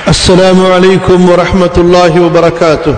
السلام عليكم ورحمة الله وبركاته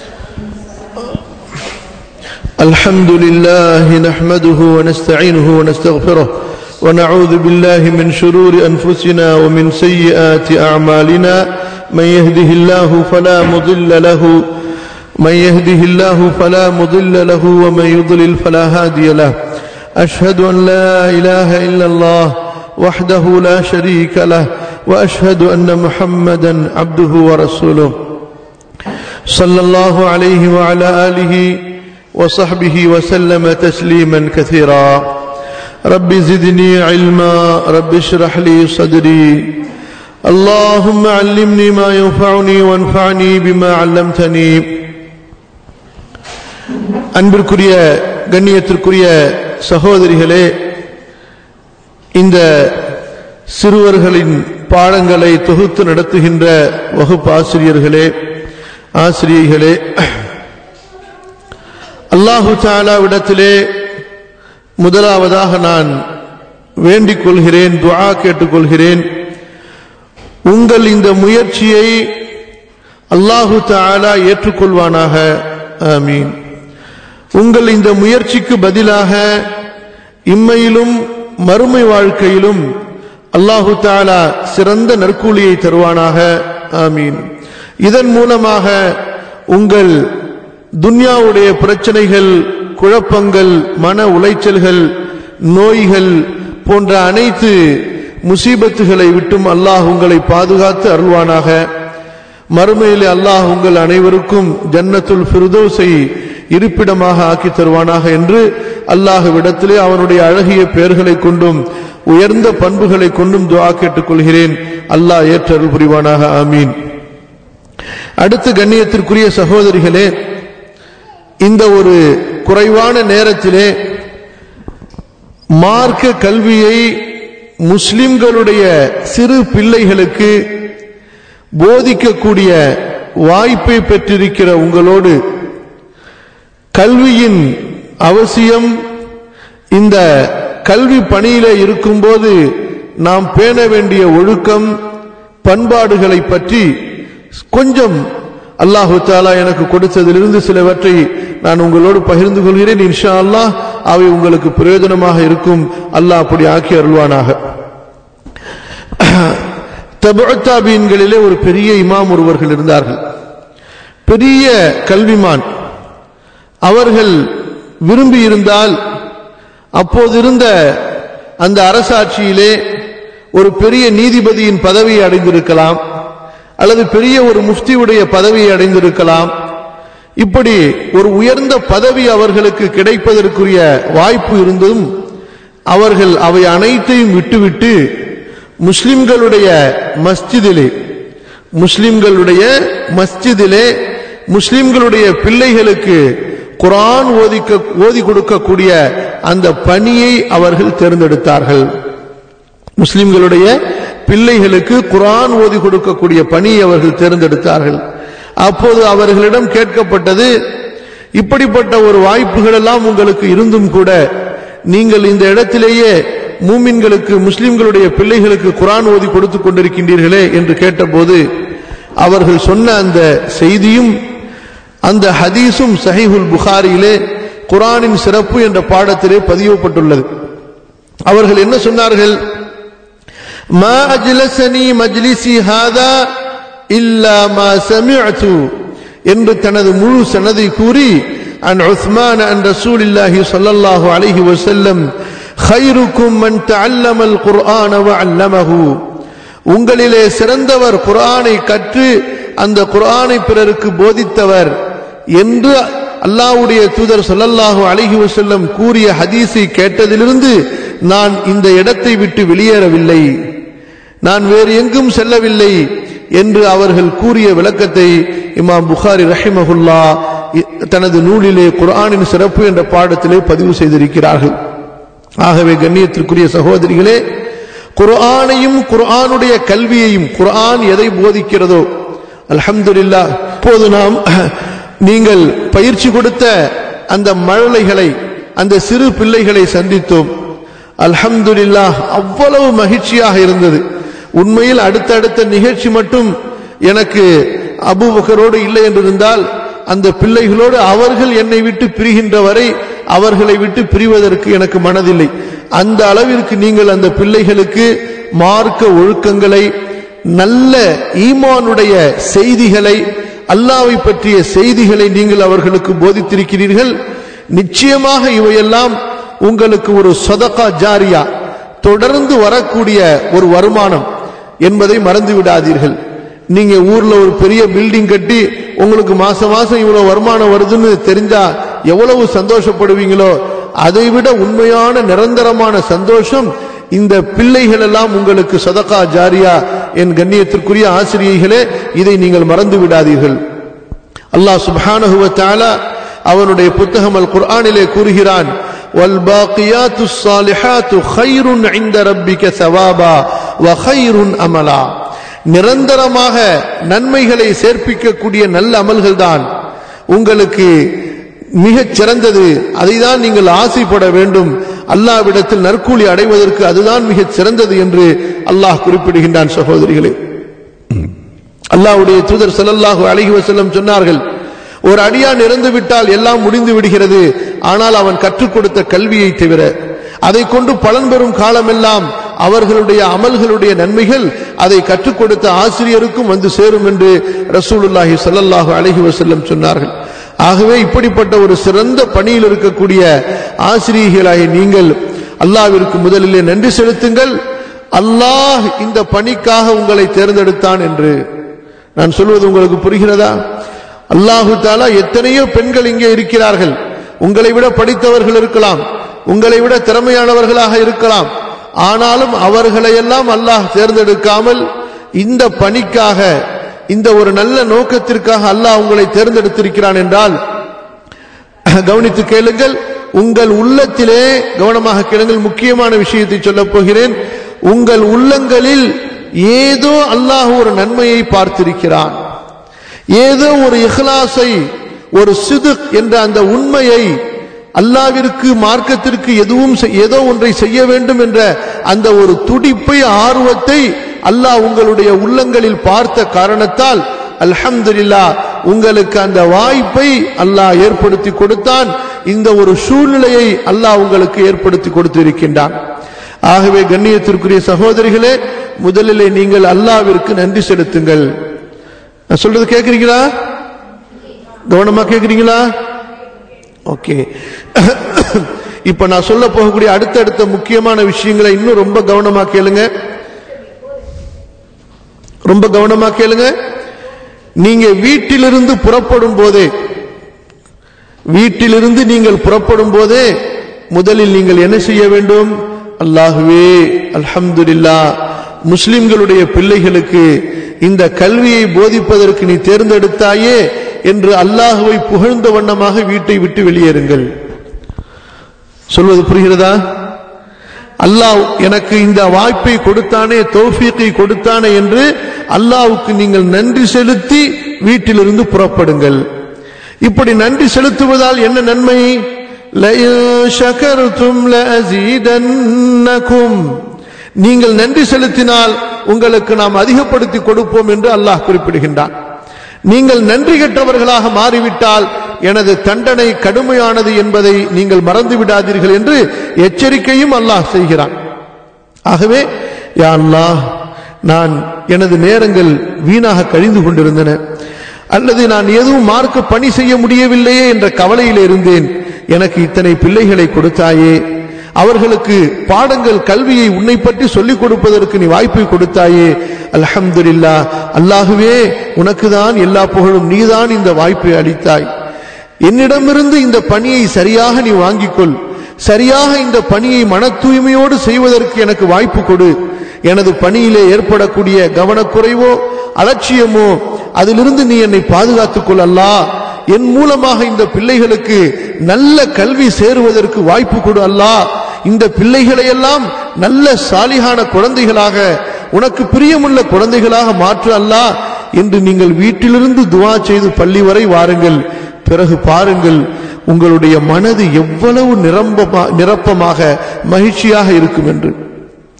الحمد لله نحمده ونستعينه ونستغفره ونعوذ بالله من شرور أنفسنا ومن سيئات أعمالنا من يهده الله فلا مضل له من يهده الله فلا مضل له ومن يضلل فلا هادي له أشهد أن لا إله إلا الله وحده لا شريك له واشهد ان محمدا عبده ورسوله صلى الله عليه وعلى اله وصحبه وسلم تسليما كثيرا رب زدني علما رب اشرح لي صدري اللهم علمني ما ينفعني وانفعني بما علمتني அன்பிற்குரிய கண்ணியத்திற்குரிய சகோதரிகளே இந்த சிறுவர்களின் பாடங்களை தொகுத்து நடத்துகின்ற வகுப்பு ஆசிரியர்களே ஆசிரியர்களே அல்லாஹு தாலாவிடத்திலே முதலாவதாக நான் வேண்டிக் கொள்கிறேன் துஆ கேட்டுக்கொள்கிறேன் உங்கள் இந்த முயற்சியை அல்லாஹு தாலா ஏற்றுக்கொள்வானாக ஆமீன் உங்கள் இந்த முயற்சிக்கு பதிலாக இம்மையிலும் மறுமை வாழ்க்கையிலும் அல்லாஹு தாலா சிறந்த நற்கூலியை தருவானாக ஆமீன் இதன் மூலமாக உங்கள் துன்யாவுடைய பிரச்சனைகள் குழப்பங்கள் மன உளைச்சல்கள் நோய்கள் போன்ற அனைத்து முசீபத்துகளை விட்டும் அல்லாஹ் உங்களை பாதுகாத்து அருள்வானாக மறுமையில் அல்லாஹ் உங்கள் அனைவருக்கும் ஜன்னத்துல் ஃபிர்தோஸை இருப்பிடமாக ஆக்கி தருவானாக என்று அல்லாஹ்விடத்திலே அவனுடைய அழகிய பெயர்களை கொண்டும் உயர்ந்த பண்புகளை கொண்டும் துவா கேட்டுக் கொள்கிறேன் அல்லாஹ் ஏற்றருள் புரிவானாக ஆமீன் அடுத்து கண்ணியத்திற்குரிய சகோதரிகளே இந்த ஒரு குறைவான நேரத்திலே மார்க்க கல்வியை முஸ்லிம்களுடைய சிறு பிள்ளைகளுக்கு போதிக்கக்கூடிய வாய்ப்பை பெற்றிருக்கிற உங்களோடு கல்வியின் அவசியம் இந்த கல்வி பணியில இருக்கும்போது நாம் பேண வேண்டிய ஒழுக்கம் பண்பாடுகளை பற்றி கொஞ்சம் அல்லாஹு தாலா எனக்கு கொடுத்ததிலிருந்து சிலவற்றை நான் உங்களோடு பகிர்ந்து கொள்கிறேன் இன்ஷா அல்லாஹ் அவை உங்களுக்கு பிரயோஜனமாக இருக்கும் அல்லாஹ் அப்படி ஆக்கி அருள்வானாக தபுத்தாபீன்களிலே ஒரு பெரிய இமாம் ஒருவர்கள் இருந்தார்கள் பெரிய கல்விமான் அவர்கள் விரும்பி இருந்தால் அப்போது இருந்த அந்த அரசாட்சியிலே ஒரு பெரிய நீதிபதியின் பதவியை அடைந்திருக்கலாம் அல்லது பெரிய ஒரு முஃப்தியுடைய பதவியை அடைந்திருக்கலாம் இப்படி ஒரு உயர்ந்த பதவி அவர்களுக்கு கிடைப்பதற்குரிய வாய்ப்பு இருந்தும் அவர்கள் அவை அனைத்தையும் விட்டுவிட்டு முஸ்லிம்களுடைய மஸ்ஜிதிலே முஸ்லிம்களுடைய மஸ்ஜிதிலே முஸ்லிம்களுடைய பிள்ளைகளுக்கு குரான் ஓதிக்க ஓதி கொடுக்கக்கூடிய அந்த பணியை அவர்கள் தேர்ந்தெடுத்தார்கள் முஸ்லிம்களுடைய பிள்ளைகளுக்கு குரான் ஓதி கொடுக்கக்கூடிய பணியை அவர்கள் தேர்ந்தெடுத்தார்கள் அப்போது அவர்களிடம் கேட்கப்பட்டது இப்படிப்பட்ட ஒரு வாய்ப்புகள் எல்லாம் உங்களுக்கு இருந்தும் கூட நீங்கள் இந்த இடத்திலேயே மூமின்களுக்கு முஸ்லிம்களுடைய பிள்ளைகளுக்கு குரான் ஓதி கொடுத்துக் கொண்டிருக்கின்றீர்களே என்று கேட்டபோது அவர்கள் சொன்ன அந்த செய்தியும் அந்த ஹதீஸும் சஹிஹுல் புகாரியிலே குரானின் சிறப்பு என்ற பாடத்திலே பதியப்பட்டுள்ளது அவர்கள் என்ன சொன்னார்கள் ما أجلسني مجلسي هذا إلا ما سمعت என்று தனது முழு சனதை கூறி عن عثمان عن رسول الله صلى الله عليه وسلم خيركم من تعلم القرآن وعلمه உங்களிலே சிறந்தவர் குர்ஆனை கற்று அந்த குர்ஆனை பிறருக்கு போதித்தவர் என்று அல்லாஹ்வுடைய தூதர் சொல்லல்லாஹு அலைஹி வஸல்லம் கூறிய ஹதீஸை கேட்டதிலிருந்து நான் இந்த இடத்தை விட்டு வெளியேறவில்லை நான் வேறு எங்கும் செல்லவில்லை என்று அவர்கள் கூறிய விளக்கத்தை இமாம் புகாரி ரஹிமஹுல்லா தனது நூலிலே குர்ஆனின் சிறப்பு என்ற பாடத்திலே பதிவு செய்திருக்கிறார்கள் ஆகவே கண்ணியத்திற்குரிய சகோதரிகளே குர்ஆனையும் குர்ஆனுடைய கல்வியையும் குர்ஆன் எதை போதிக்கிறதோ அல்ஹம்துலில்லா இப்போது நாம் நீங்கள் பயிற்சி கொடுத்த அந்த மழலைகளை அந்த சிறு பிள்ளைகளை சந்தித்தோம் அல்ஹம்துலில்லாஹ் அவ்வளவு மகிழ்ச்சியாக இருந்தது உண்மையில் அடுத்தடுத்த நிகழ்ச்சி மட்டும் எனக்கு அபூபக்கரோடு இல்லை என்றிருந்தால் அந்த பிள்ளைகளோடு அவர்கள் என்னை விட்டு பிரிகின்ற வரை அவர்களை விட்டு பிரிவதற்கு எனக்கு மனதில்லை அந்த அளவிற்கு நீங்கள் அந்த பிள்ளைகளுக்கு மார்க்க ஒழுக்கங்களை நல்ல ஈமானுடைய செய்திகளை அல்லாவை பற்றிய செய்திகளை நீங்கள் அவர்களுக்கு போதித்திருக்கிறீர்கள் நிச்சயமாக இவையெல்லாம் உங்களுக்கு ஒரு சதகா ஜாரியா தொடர்ந்து வரக்கூடிய ஒரு வருமானம் என்பதை மறந்து விடாதீர்கள் நீங்க ஊர்ல ஒரு பெரிய பில்டிங் கட்டி உங்களுக்கு மாசம் மாசம் இவ்வளவு வருமானம் வருதுன்னு தெரிஞ்சா எவ்வளவு சந்தோஷப்படுவீங்களோ அதை விட உண்மையான நிரந்தரமான சந்தோஷம் இந்த பிள்ளைகள் எல்லாம் உங்களுக்கு சதகா ஜாரியா என் கண்ணியத்திற்குரிய ஆசிரியர்களே இதை நீங்கள் மறந்து விடாதீர்கள் அல்லாஹ் சுப்ஹானஹு வ தஆலா அவனுடைய புத்தகம் அல் குர்ஆனிலே கூறுகிறான் والباقيات الصالحات خير عند ربك ثوابا وخير املا நிரந்தரமாக நன்மைகளை சேர்ப்பிக்கக்கூடிய நல்ல அமல்கள் தான் உங்களுக்கு மிகச் சிறந்தது அதை தான் நீங்கள் ஆசைப்பட வேண்டும் அல்லாவிடத்தில் நற்கூலி அடைவதற்கு அதுதான் மிகச் சிறந்தது என்று அல்லாஹ் குறிப்பிடுகின்றான் சகோதரிகளே அல்லாஹ்வுடைய தூதர் ஸல்லல்லாஹு அலைஹி வஸல்லம் சொன்னார்கள் ஒரு அடியான் இறந்து விட்டால் எல்லாம் முடிந்து விடுகிறது ஆனால் அவன் கற்றுக் கொடுத்த கல்வியை தவிர அதை கொண்டு பலன் பெறும் காலமெல்லாம் அவர்களுடைய அமல்களுடைய நன்மைகள் அதை கற்றுக் கொடுத்த ஆசிரியருக்கும் வந்து சேரும் என்று ரசூலுல்லாஹி ஸல்லல்லாஹு அலைஹி வஸல்லம் சொன்னார்கள் ஆகவே இப்படிப்பட்ட ஒரு சிறந்த பணியில் இருக்கக்கூடிய ஆசிரியர்களாகிய நீங்கள் அல்லாவிற்கு முதலிலே நன்றி செலுத்துங்கள் அல்லாஹ் இந்த பணிக்காக உங்களை தேர்ந்தெடுத்தான் என்று நான் சொல்வது உங்களுக்கு புரிகிறதா அல்லாஹு தாலா எத்தனையோ பெண்கள் இங்கே இருக்கிறார்கள் உங்களை விட படித்தவர்கள் இருக்கலாம் உங்களை விட திறமையானவர்களாக இருக்கலாம் ஆனாலும் அவர்களையெல்லாம் அல்லாஹ் தேர்ந்தெடுக்காமல் இந்த பணிக்காக இந்த ஒரு நல்ல நோக்கத்திற்காக அல்லாஹ் உங்களை தேர்ந்தெடுத்திருக்கிறான் என்றால் கவனித்து கேளுங்கள் உங்கள் உள்ளத்திலே கவனமாக கேளுங்கள் முக்கியமான விஷயத்தை சொல்லப் போகிறேன் உங்கள் உள்ளங்களில் ஏதோ அல்லாஹ் ஒரு நன்மையை பார்த்திருக்கிறான் ஏதோ ஒரு இஹ்லாஸை ஒரு சிதுக் என்ற அந்த உண்மையை அல்லாவிற்கு மார்க்கத்திற்கு எதுவும் செய்- ஏதோ ஒன்றை செய்ய வேண்டும் என்ற அந்த ஒரு துடிப்பை ஆர்வத்தை அல்லாஹ் உங்களுடைய உள்ளங்களில் பார்த்த காரணத்தால் அல்ஹம்துலில்லாஹ் உங்களுக்கு அந்த வாய்ப்பை அல்லாஹ் ஏற்படுத்தி கொடுத்தான் இந்த ஒரு சூழ்நிலையை அல்லாஹ் உங்களுக்கு ஏற்படுத்தி கொடுத்திருக்கின்றான் ஆகவே கண்ணியத்திற்குரிய சகோதரிகளே முதலிலே நீங்கள் அல்லாவிற்கு நன்றி செலுத்துங்கள் நான் சொல்றது கேக்குறீங்களா கவனமா கேக்குறீங்களா ஓகே இப்ப நான் சொல்ல போகக்கூடிய அடுத்தடுத்த முக்கியமான விஷயங்களை இன்னும் ரொம்ப கவனமா கேளுங்க ரொம்ப கவனமா கேளுங்க நீங்க வீட்டிலிருந்து புறப்படும் போதே வீட்டிலிருந்து நீங்கள் புறப்படும் போதே முதலில் நீங்கள் என்ன செய்ய வேண்டும் அல்லாஹுவே அல்ஹம்துலில்லாஹ் முஸ்லிம்களுடைய பிள்ளைகளுக்கு இந்த கல்வியை போதிப்பதற்கு நீ தேர்ந்தெடுத்தாயே என்று அல்லாஹுவை புகழ்ந்த வண்ணமாக வீட்டை விட்டு வெளியேறுங்கள் சொல்வது புரிகிறதா அல்லாஹ் எனக்கு இந்த வாய்ப்பை கொடுத்தானே தௌஃபீக்கை கொடுத்தானே என்று அல்லாஹ்வுக்கு நீங்கள் நன்றி செலுத்தி வீட்டிலிருந்து புறப்படுங்கள் இப்படி நன்றி செலுத்துவதால் என்ன நன்மை لَئِن شَكَرْتُمْ لَأَزِيدَنَّكُمْ நீங்கள் நன்றி செலுத்தினால் உங்களுக்கு நாம் அதிகப்படுத்தி கொடுப்போம் என்று அல்லாஹ் குறிப்பிடுகின்றான் நீங்கள் நன்றி கெட்டவர்களாக மாறிவிட்டால் எனது தண்டனை கடுமையானது என்பதை நீங்கள் மறந்து விடாதீர்கள் என்று எச்சரிக்கையும் அல்லாஹ் செய்கிறான் ஆகவே யா அல்லாஹ் நான் எனது நேரங்கள் வீணாக கழிந்து கொண்டிருந்தன அல்லது நான் எதுவும் மார்க்க பணி செய்ய முடியவில்லையே என்ற கவலையில் இருந்தேன் எனக்கு இத்தனை பிள்ளைகளை கொடுத்தாயே அவர்களுக்கு பாடங்கள் கல்வியை உன்னை பற்றி சொல்லிக் கொடுப்பதற்கு நீ வாய்ப்பை கொடுத்தாயே அல்ஹம்துலில்லா அல்லாஹுவே உனக்கு தான் எல்லா புகழும் நீதான் இந்த வாய்ப்பை அளித்தாய் என்னிடமிருந்து இந்த பணியை சரியாக நீ வாங்கிக் கொள் சரியாக இந்த பணியை மன தூய்மையோடு செய்வதற்கு எனக்கு வாய்ப்பு கொடு எனது பணியிலே ஏற்படக்கூடிய கவனக்குறைவோ அலட்சியமோ அதிலிருந்து நீ என்னை பாதுகாத்துக் கொள் அல்லாஹ் என் மூலமாக இந்த பிள்ளைகளுக்கு நல்ல கல்வி சேருவதற்கு வாய்ப்பு கொடு அல்லாஹ் இந்த பிள்ளைகளை எல்லாம் நல்ல சாலிகான குழந்தைகளாக உனக்கு பிரியமுள்ள குழந்தைகளாக மாற்று அல்லாஹ் என்று நீங்கள் வீட்டிலிருந்து துவா செய்து பள்ளி வரை வாருங்கள் பிறகு பாருங்கள் உங்களுடைய மனது எவ்வளவு நிரம்பமா நிரப்பமாக மகிழ்ச்சியாக இருக்கும் என்று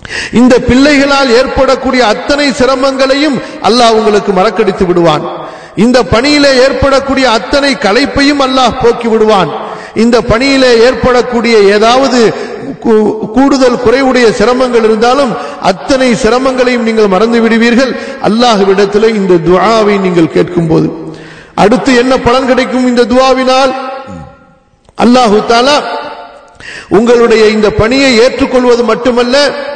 இந்த பிள்ளைகளால் ஏற்படக்கூடிய அத்தனை சிரமங்களையும் அல்லாஹ் உங்களுக்கு மறக்கடித்து விடுவான் இந்த பணியிலே ஏற்படக்கூடிய அத்தனை களைப்பையும் அல்லாஹ் போக்கி விடுவான் இந்த பணியிலே ஏற்படக்கூடிய ஏதாவது கூ- கூடுதல் குறைவுடைய சிரமங்கள் இருந்தாலும் அத்தனை சிரமங்களையும் நீங்கள் மறந்து விடுவீர்கள் அல்லாஹ்விடத்தில் இந்த துஆவை நீங்கள் கேட்கும் போது அடுத்து என்ன பலன் கிடைக்கும் இந்த துஆவினால் அல்லாஹு தாலா உங்களுடைய இந்த பணியை ஏற்றுக்கொள்வது மட்டுமல்ல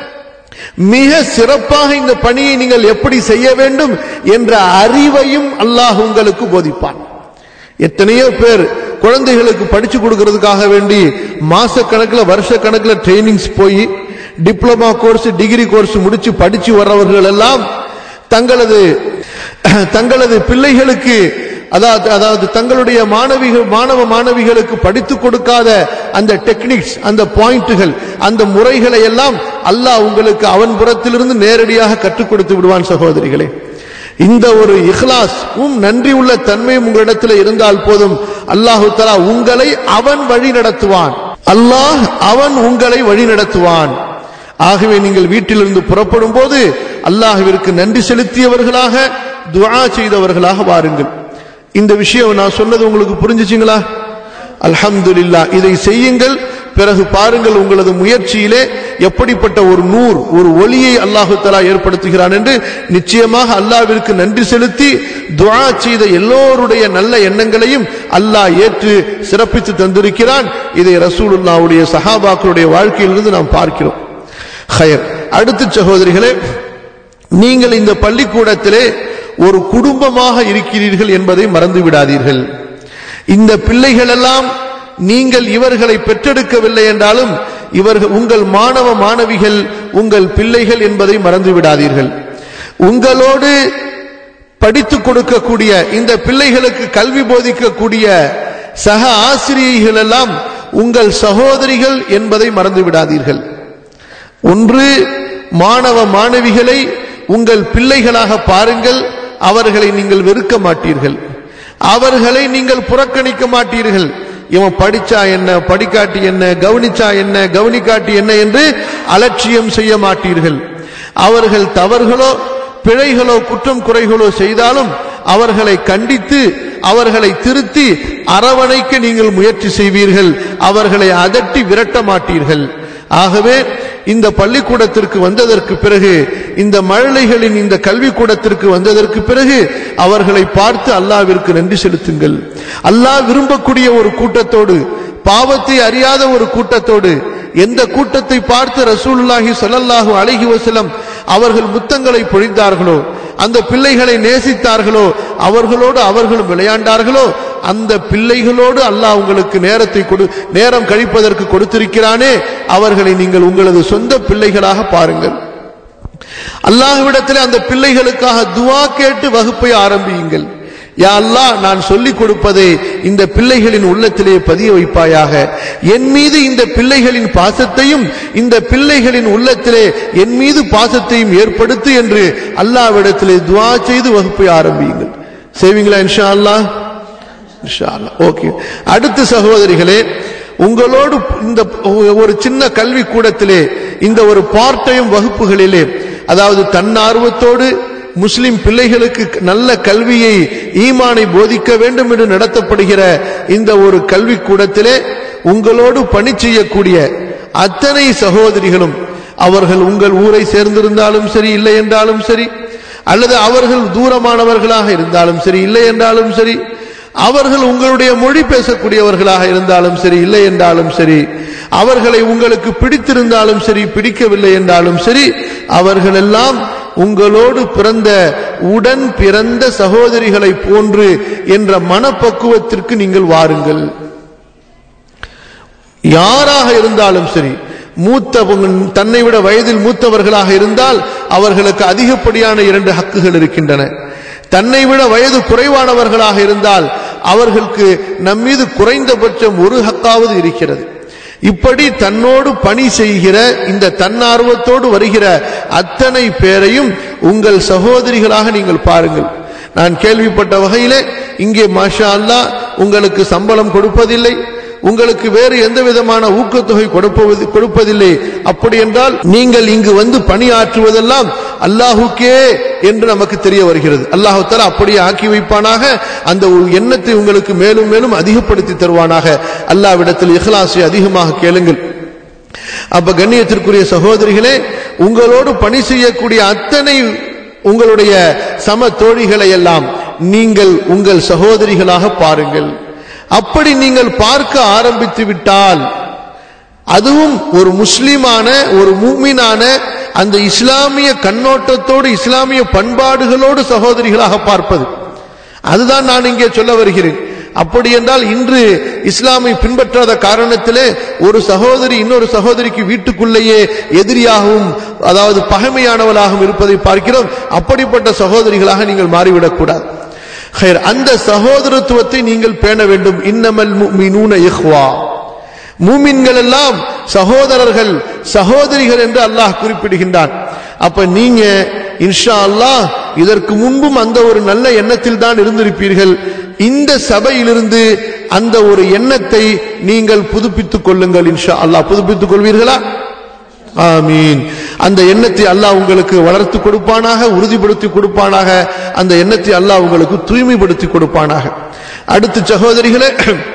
மிக சிறப்பாக இந்த பணியை நீங்கள் எப்படி செய்ய வேண்டும் என்ற அறிவையும் அல்லாஹ் உங்களுக்கு போதிப்பான் எத்தனையோ பேர் குழந்தைகளுக்கு படிச்சு கொடுக்கறதுக்காக வேண்டி மாச கணக்கில் வருஷ கணக்கில் ட்ரைனிங்ஸ் போய் டிப்ளமா கோர்ஸ் டிகிரி கோர்ஸ் முடிச்சு படிச்சு வர்றவர்கள் எல்லாம் தங்களது தங்களது பிள்ளைகளுக்கு அதாவது அதாவது தங்களுடைய மாணவிகள் மாணவ மாணவிகளுக்கு படித்து கொடுக்காத அந்த டெக்னிக்ஸ் அந்த பாயிண்ட்டுகள் அந்த முறைகளை எல்லாம் அல்லாஹ் உங்களுக்கு அவன் புறத்திலிருந்து நேரடியாக கற்றுக் கொடுத்து விடுவான் சகோதரிகளே இந்த ஒரு இஹ்லாஸ் உம் நன்றி உள்ள தன்மையும் உங்களிடத்தில் இருந்தால் போதும் அல்லாஹு தலா உங்களை அவன் வழி நடத்துவான் அல்லாஹ் அவன் உங்களை வழி நடத்துவான் ஆகவே நீங்கள் வீட்டிலிருந்து புறப்படும் போது அல்லாஹ்விற்கு நன்றி செலுத்தியவர்களாக துஆ செய்தவர்களாக வாருங்கள் இந்த விஷயம் நான் சொன்னது உங்களுக்கு புரிஞ்சுச்சுங்களா அல்ஹம்துலில்லாஹ் இதை செய்யுங்கள் பிறகு பாருங்கள் உங்களது முயற்சியிலே எப்படிப்பட்ட ஒரு நூர் ஒரு ஒளியை அல்லாஹு தலா ஏற்படுத்துகிறான் என்று நிச்சயமாக அல்லாவிற்கு நன்றி செலுத்தி துஆ செய்த எல்லோருடைய நல்ல எண்ணங்களையும் அல்லாஹ் ஏற்று சிறப்பித்து தந்திருக்கிறான் இதை ரசூலுல்லாவுடைய சஹாபாக்களுடைய வாழ்க்கையிலிருந்து நாம் பார்க்கிறோம் ஹயர் அடுத்த சகோதரிகளே நீங்கள் இந்த பள்ளிக்கூடத்திலே ஒரு குடும்பமாக இருக்கிறீர்கள் என்பதை மறந்து விடாதீர்கள் இந்த பிள்ளைகள் எல்லாம் நீங்கள் இவர்களை பெற்றெடுக்கவில்லை என்றாலும் இவர்கள் உங்கள் மாணவ மாணவிகள் உங்கள் பிள்ளைகள் என்பதை மறந்து விடாதீர்கள் உங்களோடு படித்துக் கொடுக்கக்கூடிய இந்த பிள்ளைகளுக்கு கல்வி போதிக்கக்கூடிய சக ஆசிரியர்கள் எல்லாம் உங்கள் சகோதரிகள் என்பதை மறந்து விடாதீர்கள் ஒன்று மாணவ மாணவிகளை உங்கள் பிள்ளைகளாக பாருங்கள் அவர்களை நீங்கள் வெறுக்க மாட்டீர்கள் அவர்களை நீங்கள் புறக்கணிக்க மாட்டீர்கள் இவன் படிச்சா என்ன படிக்காட்டி என்ன கவனிச்சா என்ன கவனிக்காட்டி என்ன என்று அலட்சியம் செய்ய மாட்டீர்கள் அவர்கள் தவறுகளோ பிழைகளோ குற்றம் குறைகளோ செய்தாலும் அவர்களை கண்டித்து அவர்களை திருத்தி அரவணைக்க நீங்கள் முயற்சி செய்வீர்கள் அவர்களை அதட்டி விரட்ட மாட்டீர்கள் ஆகவே இந்த பள்ளிக்கூடத்திற்கு வந்ததற்கு பிறகு இந்த மழலைகளின் இந்த கல்விக்கூடத்திற்கு வந்ததற்கு பிறகு அவர்களை பார்த்து அல்லாவிற்கு நன்றி செலுத்துங்கள் அல்லாஹ் விரும்பக்கூடிய ஒரு கூட்டத்தோடு பாவத்தை அறியாத ஒரு கூட்டத்தோடு எந்த கூட்டத்தை பார்த்து ரசூலுல்லாஹி ஸல்லல்லாஹு அலைஹி வஸல்லம் அவர்கள் முத்தங்களை பொழிந்தார்களோ அந்த பிள்ளைகளை நேசித்தார்களோ அவர்களோடு அவர்களும் விளையாண்டார்களோ அந்த பிள்ளைகளோடு அல்லாஹ் உங்களுக்கு நேரத்தை கொடு நேரம் கழிப்பதற்கு கொடுத்திருக்கிறானே அவர்களை நீங்கள் உங்களது சொந்த பிள்ளைகளாக பாருங்கள் அல்லாஹ்விடத்தில் அந்த பிள்ளைகளுக்காக துவா கேட்டு வகுப்பை ஆரம்பியுங்கள் யா அல்லாஹ் நான் சொல்லிக் கொடுப்பதை இந்த பிள்ளைகளின் உள்ளத்திலே பதிய வைப்பாயாக என் மீது இந்த பிள்ளைகளின் பாசத்தையும் இந்த பிள்ளைகளின் உள்ளத்திலே என் மீது பாசத்தையும் ஏற்படுத்து என்று அல்லாஹ்விடத்திலே துவா செய்து வகுப்பை ஆரம்பியுங்கள் செய்வீங்களா இன்ஷா அல்லாஹ் இன்ஷா அல்லாஹ் ஓகே அடுத்த சகோதரிகளே உங்களோடு இந்த ஒரு சின்ன கல்வி கூடத்திலே இந்த ஒரு பார்ட் டைம் வகுப்புகளிலே அதாவது தன்னார்வத்தோடு முஸ்லிம் பிள்ளைகளுக்கு நல்ல கல்வியை ஈமானை போதிக்க வேண்டும் என்று நடத்தப்படுகிற இந்த ஒரு கல்வி கூடத்திலே உங்களோடு பணி செய்யக்கூடிய அத்தனை சகோதரிகளும் அவர்கள் உங்கள் ஊரை சேர்ந்திருந்தாலும் சரி இல்லை என்றாலும் சரி அல்லது அவர்கள் தூரமானவர்களாக இருந்தாலும் சரி இல்லை என்றாலும் சரி அவர்கள் உங்களுடைய மொழி பேசக்கூடியவர்களாக இருந்தாலும் சரி இல்லை என்றாலும் சரி அவர்களை உங்களுக்கு பிடித்திருந்தாலும் சரி பிடிக்கவில்லை என்றாலும் சரி அவர்கள் எல்லாம் உங்களோடு பிறந்த உடன் பிறந்த சகோதரிகளை போன்று என்ற மனப்பக்குவத்திற்கு நீங்கள் வாருங்கள் யாராக இருந்தாலும் சரி மூத்த தன்னை விட வயதில் மூத்தவர்களாக இருந்தால் அவர்களுக்கு அதிகப்படியான இரண்டு ஹக்குகள் இருக்கின்றன தன்னை விட வயது குறைவானவர்களாக இருந்தால் அவர்களுக்கு நம்மீது குறைந்தபட்சம் ஒரு ஹக்காவது இருக்கிறது இப்படி தன்னோடு பணி செய்கிற இந்த தன்னார்வத்தோடு வருகிற அத்தனை பேரையும் உங்கள் சகோதரிகளாக நீங்கள் பாருங்கள் நான் கேள்விப்பட்ட வகையிலே இங்கே மாஷா அல்லா உங்களுக்கு சம்பளம் கொடுப்பதில்லை உங்களுக்கு வேறு எந்த விதமான ஊக்கத்தொகை கொடுப்பது கொடுப்பதில்லை அப்படி என்றால் நீங்கள் இங்கு வந்து பணியாற்றுவதெல்லாம் அல்லாஹுக்கே என்று நமக்கு தெரிய வருகிறது அல்லாஹு தஆலா அப்படியே ஆக்கி வைப்பானாக அந்த ஒரு எண்ணத்தை உங்களுக்கு மேலும் மேலும் அதிகப்படுத்தி தருவானாக அல்லாவிடத்தில் இஹ்லாஸை அதிகமாக கேளுங்கள் அப்ப கண்ணியத்திற்குரிய சகோதரிகளே உங்களோடு பணி செய்யக்கூடிய அத்தனை உங்களுடைய சம தோழிகளை எல்லாம் நீங்கள் உங்கள் சகோதரிகளாக பாருங்கள் அப்படி நீங்கள் பார்க்க ஆரம்பித்து விட்டால் அதுவும் ஒரு முஸ்லிமான ஒரு மூமினான அந்த இஸ்லாமிய கண்ணோட்டத்தோடு இஸ்லாமிய பண்பாடுகளோடு சகோதரிகளாக பார்ப்பது அதுதான் நான் இங்கே சொல்ல வருகிறேன் அப்படி என்றால் இன்று இஸ்லாமை பின்பற்றாத காரணத்திலே ஒரு சகோதரி இன்னொரு சகோதரிக்கு வீட்டுக்குள்ளேயே எதிரியாகவும் அதாவது பகைமையானவளாகவும் இருப்பதை பார்க்கிறோம் அப்படிப்பட்ட சகோதரிகளாக நீங்கள் மாறிவிடக்கூடாது ஹைர், அந்த சகோதரத்துவத்தை நீங்கள் பேண வேண்டும் இன்னமல் முஃமினூன இஹ்வா மூமின்கள் எல்லாம் சகோதரர்கள் சகோதரிகள் என்று அல்லாஹ் குறிப்பிடுகின்றான் அப்ப நீங்க இன்ஷா அல்லாஹ் இதற்கு முன்பும் அந்த ஒரு நல்ல எண்ணத்தில் தான் இருந்திருப்பீர்கள் இந்த சபையிலிருந்து அந்த ஒரு எண்ணத்தை நீங்கள் புதுப்பித்துக் கொள்ளுங்கள் இன்ஷா அல்லாஹ் புதுப்பித்துக் கொள்வீர்களா ஆமீன் அந்த எண்ணத்தை அல்லாஹ் உங்களுக்கு வளர்த்து கொடுப்பானாக உறுதிப்படுத்தி கொடுப்பானாக அந்த எண்ணத்தை அல்லாஹ் உங்களுக்கு தூய்மைப்படுத்தி கொடுப்பானாக அடுத்து சகோதரிகளே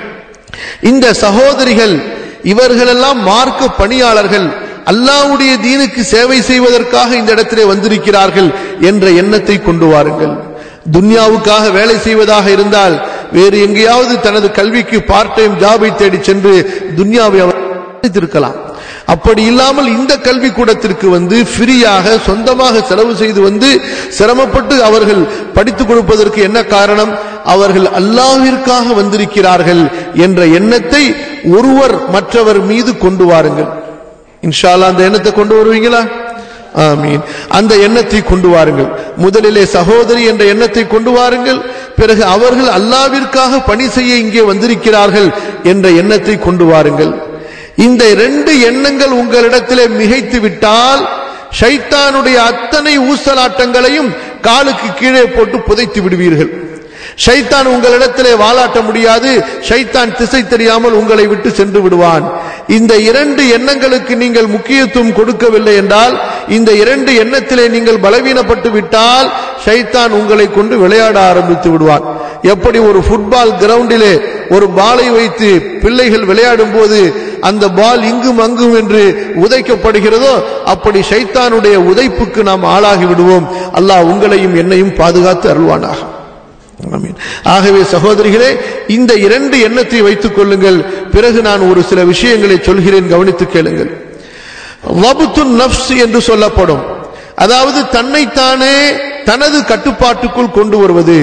இந்த சகோதரிகள் இவர்களெல்லாம் மார்க்க பணியாளர்கள் அல்லாஹ்வுடைய தீனுக்கு சேவை செய்வதற்காக இந்த இடத்திலே வந்திருக்கிறார்கள் என்ற எண்ணத்தை கொண்டு வாருங்கள் துன்யாவுக்காக வேலை செய்வதாக இருந்தால் வேறு எங்கேயாவது தனது கல்விக்கு பார்ட் டைம் ஜாபை தேடி சென்று துன்யாவை அவர் இருக்கலாம் அப்படி இல்லாமல் இந்த கல்வி கூடத்திற்கு வந்து ஃப்ரீயாக சொந்தமாக செலவு செய்து வந்து சிரமப்பட்டு அவர்கள் படித்துக் கொடுப்பதற்கு என்ன காரணம் அவர்கள் அல்லாஹ்விற்காக வந்திருக்கிறார்கள் என்ற எண்ணத்தை ஒருவர் மற்றவர் மீது கொண்டு வாருங்கள் இன்ஷா அல்லாஹ் அந்த எண்ணத்தை கொண்டு வருவீங்களா ஆமீன் அந்த எண்ணத்தை கொண்டு வாருங்கள் முதலிலே சகோதரி என்ற எண்ணத்தை கொண்டு வாருங்கள் பிறகு அவர்கள் அல்லாவிற்காக பணி செய்ய இங்கே வந்திருக்கிறார்கள் என்ற எண்ணத்தை கொண்டு வாருங்கள் இந்த இரண்டு எண்ணங்கள் உங்களிடத்திலே மிகைத்து விட்டால் ஷைத்தானுடைய அத்தனை ஊசலாட்டங்களையும் காலுக்கு கீழே போட்டு புதைத்து விடுவீர்கள் ஷைத்தான் உங்களிடத்திலே வாலாட்ட முடியாது ஷைத்தான் திசை தெரியாமல் உங்களை விட்டு சென்று விடுவான் இந்த இரண்டு எண்ணங்களுக்கு நீங்கள் முக்கியத்துவம் கொடுக்கவில்லை என்றால் இந்த இரண்டு எண்ணத்திலே நீங்கள் பலவீனப்பட்டு விட்டால் ஷைத்தான் உங்களை கொண்டு விளையாட ஆரம்பித்து விடுவான் எப்படி ஒரு ஃபுட்பால் கிரவுண்டிலே ஒரு பாலை வைத்து பிள்ளைகள் விளையாடும் போது அந்த பால் இங்கும் அங்கும் என்று உதைக்கப்படுகிறதோ அப்படி ஷைத்தானுடைய உதைப்புக்கு நாம் ஆளாகி விடுவோம் அல்லாஹ் உங்களையும் என்னையும் பாதுகாத்து அருள்வானாக ஆமீன். ஆகவே சகோதரிகளே இந்த இரண்டு எண்ணத்தை வைத்துக் கொள்ளுங்கள் பிறகு நான் ஒரு சில விஷயங்களை சொல்கிறேன் கவனித்து கேளுங்கள் வபுத்து நப்ஸ் என்று சொல்லப்படும் அதாவது தன்னைத்தானே தனது கட்டுப்பாட்டுக்குள் கொண்டு வருவது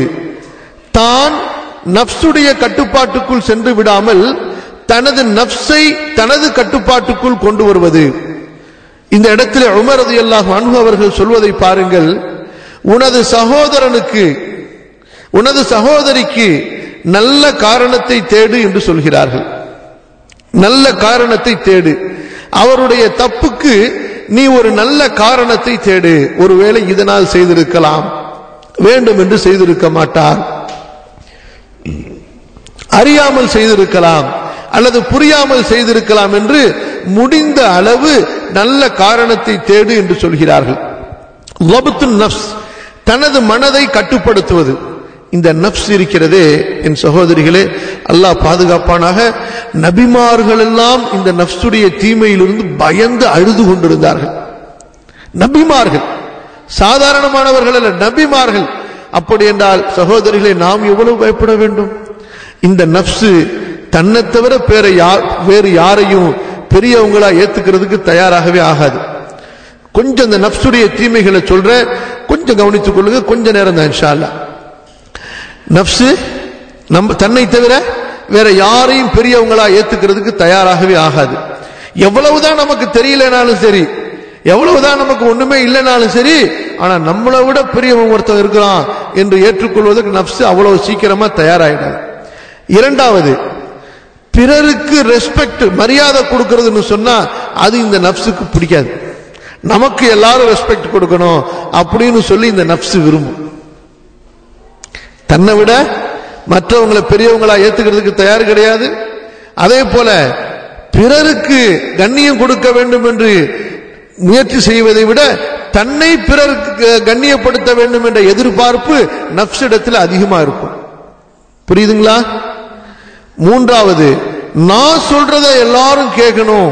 தான் நப்சுடைய கட்டுப்பாட்டுக்குள் சென்று விடாமல் தனது நப்சை தனது கட்டுப்பாட்டுக்குள் கொண்டு வருவது இந்த இடத்திலே உமர் ரலியல்லாஹு அன்ஹு அவர்கள் சொல்வதை பாருங்கள் உனது சகோதரனுக்கு உனது சகோதரிக்கு நல்ல காரணத்தை தேடு என்று சொல்கிறார்கள் நல்ல காரணத்தை தேடு அவருடைய தப்புக்கு நீ ஒரு நல்ல காரணத்தை தேடு ஒருவேளை இதனால் செய்திருக்கலாம் வேண்டும் என்று செய்திருக்க மாட்டார் அறியாமல் செய்திருக்கலாம் அல்லது புரியாமல் செய்திருக்கலாம் என்று முடிந்த அளவு நல்ல காரணத்தை தேடு என்று சொல்கிறார்கள் வபுத்து நப்ஸ் தனது மனதை கட்டுப்படுத்துவது இந்த நப்ஸ் இருக்கிறதே என் சகோதரிகளே அல்லாஹ் பாதுகாப்பானாக நபிமார்கள் எல்லாம் இந்த நப்சுடைய தீமையிலிருந்து பயந்து அழுது கொண்டிருந்தார்கள் நபிமார்கள் சாதாரணமானவர்கள் அல்ல நபிமார்கள் அப்படி என்றால் சகோதரிகளை நாம் எவ்வளவு பயப்பட வேண்டும் இந்த நப்சு தன்னை தவிர பேர யார் வேறு யாரையும் பெரியவங்களா ஏத்துக்கிறதுக்கு தயாராகவே ஆகாது கொஞ்சம் இந்த நப்சுடைய தீமைகளை சொல்றேன் கொஞ்சம் கவனித்துக் கொள்ளுங்க கொஞ்ச நேரம் தான் இன்ஷா அல்லாஹ் நப்சு நம்ம தன்னை தவிர வேற யாரையும் பெரியவங்களா ஏத்துக்கிறதுக்கு தயாராகவே ஆகாது எவ்வளவுதான் நமக்கு தெரியலனாலும் சரி எவ்வளவுதான் நமக்கு ஒண்ணுமே இல்லைனாலும் சரி ஆனா நம்மளை விட பெரியவன் ஒருத்தன் இருக்கிறான் என்று ஏற்றுக்கொள்வதற்கு நப்சு அவ்வளவு சீக்கிரமா தயாராயிடாது இரண்டாவது பிறருக்கு ரெஸ்பெக்ட் மரியாதை கொடுக்கறதுன்னு சொன்னா அது இந்த நப்சுக்கு பிடிக்காது நமக்கு எல்லாரும் ரெஸ்பெக்ட் கொடுக்கணும் அப்படின்னு சொல்லி இந்த நப்சு விரும்பும் தன்னை விட மற்றவங்களை பெரியவங்களா ஏத்துக்கிறதுக்கு தயார் கிடையாது அதே போல பிறருக்கு கண்ணியம் கொடுக்க வேண்டும் என்று முயற்சி செய்வதை விட தன்னை பிறருக்கு கண்ணியப்படுத்த வேண்டும் என்ற எதிர்பார்ப்பு நப்சிடத்தில் அதிகமா இருக்கும் புரியுதுங்களா மூன்றாவது நான் சொல்றதை எல்லாரும் கேட்கணும்